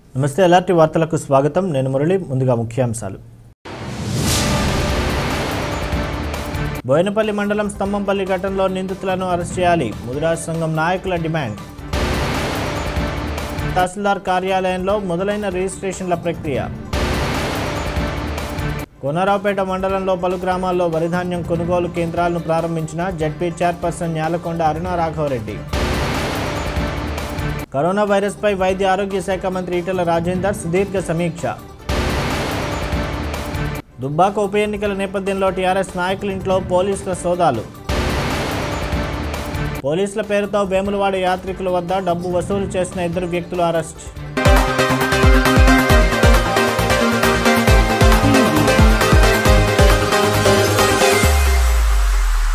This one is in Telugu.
నమస్తే ఎలాంటి వార్తలకు స్వాగతం నేను మురళి ముందుగా ముఖ్యాంశాలు బోయినపల్లి మండలం స్తంభంపల్లి ఘటనలో నిందితులను అరెస్ట్ చేయాలి ముదిరాజ్ సంఘం నాయకుల డిమాండ్ తహసీల్దార్ కార్యాలయంలో మొదలైన రిజిస్ట్రేషన్ల ప్రక్రియ కోనరావుపేట మండలంలో పలు గ్రామాల్లో వరిధాన్యం కొనుగోలు కేంద్రాలను ప్రారంభించిన ZP chairperson Nyalakonda Aruna Raghavareddy corona వైరస్పై వైద్య ఆరోగ్య శాఖ మంత్రి ఈటల రాజేందర్ సుదీర్ఘ సమీక్ష దుబ్బాక ఉప ఎన్నికల నేపథ్యంలో టీఆర్ఎస్ నాయకుల ఇంట్లో పోలీసుల సోదాలు పోలీసుల పేరుతో వేములవాడ యాత్రికుల వద్ద డబ్బు వసూలు చేసిన ఇద్దరు వ్యక్తులు అరెస్ట్